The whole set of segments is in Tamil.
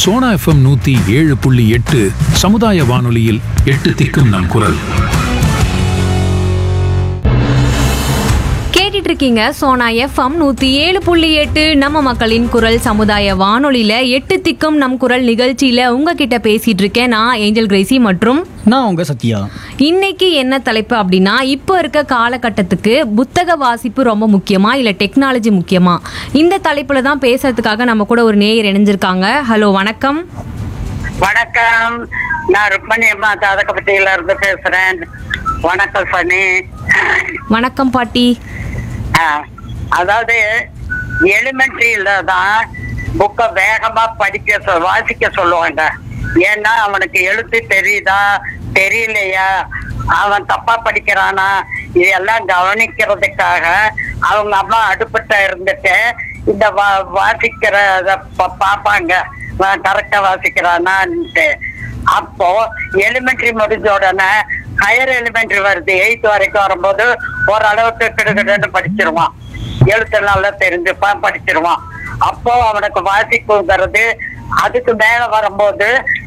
சோனா எஃப்எம் நூத்தி ஏழு புள்ளி எட்டு சமுதாய வானொலியில் எட்டு திக்கும் நம் குரல் கேட்டுட்டு இருக்கீங்க சோனா எஃப்எம் நூத்தி ஏழு புள்ளி எட்டு நம்ம மக்களின் குரல் சமுதாய வானொலியில எட்டு திக்கும் நம் குரல் நிகழ்ச்சியில உங்ககிட்ட பேசிட்டு இருக்கேன் நான் ஏஞ்சல் கிரேசி மற்றும் நான் உங்க சத்யா இன்னைக்கு என்ன தலைப்பு அப்படின்னா இப்போ இருக்க காலகட்டத்துக்கு புத்தக வாசிப்பு ரொம்ப முக்கியமா இல்ல டெக்னாலஜி முக்கியமா இந்த தலைப்புல தான் பேசுறதுக்காக நம்ம கூட ஒரு நேயர் இணைஞ்சிருக்காங்க ஹலோ வணக்கம் வணக்கம் நான் ருக்மணி அம்மா தாதகப்பட்டியில இருந்து பேசுறேன் வணக்கம் சனி வணக்கம் பாட்டி ஆ, அதாவது எலிமெண்ட்ரியில தான் புக்கை வேகமா படிக்க சொல் வாசிக்க சொல்லுவாங்க ஏன்னா அவனுக்கு எழுத்து தெரியுதா தெரியலையா அவன் தப்பா படிக்கிறானா இதெல்லாம் கவனிக்கிறதுக்காக அவங்க அம்மா அடுப்பிட்ட இருந்துட்டு இந்த வா- வாசிக்கிறத ப- பார்ப்பாங்க கரெக்டா வாசிக்கிறானான்ட்டு அப்போ எலிமெண்ட்ரி முடிஞ்ச உடனே ஹையர் எலிமெண்ட்ரி வருது எயித் வரைக்கும் வரும்போது ஓரளவுக்கு கிடுகிடுன்னு படிச்சிருவான் எழுத்து நல்லா தெரிஞ்சுப்பான் படிச்சிருவான் அப்போ அவனுக்கு வாசிப்புங்கிறது அதுக்கு மேல வரும்போது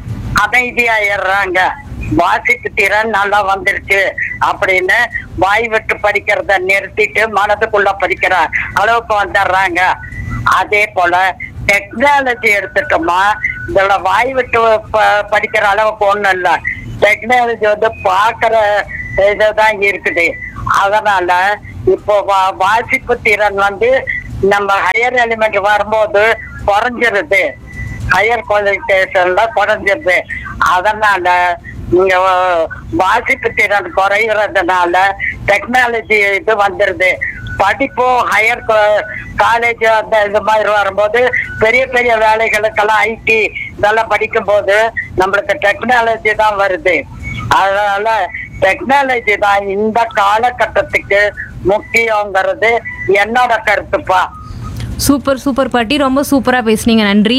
அமைதியாயிடுறாங்க வாசிப்பு திறன் நல்லா வந்துருச்சு அப்படின்னு வாய் விட்டு படிக்கிறத நிறுத்திட்டு மனதுக்குள்ள படிக்கிற அளவுக்கு வந்துடுறாங்க அதே போல டெக்னாலஜி எடுத்துட்டோமா இதுல வாய் விட்டு ப- படிக்கிற அளவுக்கு ஒண்ணும் இல்ல டெக்னாலஜி வந்து பாக்குற இதுதான் இருக்குது அதனால இப்போ வா- வாசிப்பு திறன் வந்து நம்ம ஹையர் எலிமெண்ட் வரும்போது குறைஞ்சிருது ஹையர் குவாலிஃபிகேஷன்ல குறைஞ்சிருது அதனால இங்க வ- வாசிப்பு திறன் குறைகிறதுனால டெக்னாலஜி இது வந்துருது படிப்பும் ஹையர் காலேஜ் அந்த இது மாதிரி வரும்போது பெரிய பெரிய வேலைகளுக்கெல்லாம் ஐடி இதெல்லாம் படிக்கும்போது நம்மளுக்கு டெக்னாலஜி தான் வருது அதனால டெக்னாலஜி தான் இந்த காலகட்டத்துக்கு முக்கியங்கிறது என்னோட கருத்துப்பா சூப்பர் சூப்பர் பாட்டி ரொம்ப சூப்பரா பேசுனீங்க நன்றி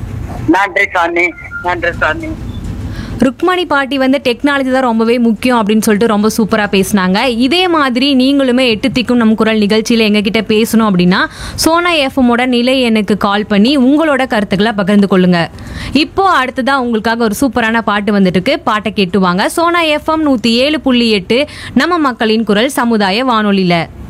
நன்றி சாமி நன்றி சாமி ருக்மணி பாட்டி வந்து டெக்னாலஜி தான் ரொம்பவே முக்கியம் அப்படின்னு சொல்லிட்டு ரொம்ப சூப்பராக பேசினாங்க இதே மாதிரி நீங்களுமே எட்டு திக்கும் நம் குரல் நிகழ்ச்சியில் எங்ககிட்ட பேசணும் அப்படின்னா சோனா எஃப்எம்மோட நிலை எனக்கு கால் பண்ணி உங்களோட கருத்துக்களை பகிர்ந்து கொள்ளுங்க இப்போ அடுத்ததா உங்களுக்காக ஒரு சூப்பரான பாட்டு வந்துட்டு இருக்கு பாட்டை கேட்டுவாங்க சோனா எஃப்எம் நூற்றி ஏழு புள்ளி எட்டு நம்ம மக்களின் குரல் சமுதாய வானொலியில்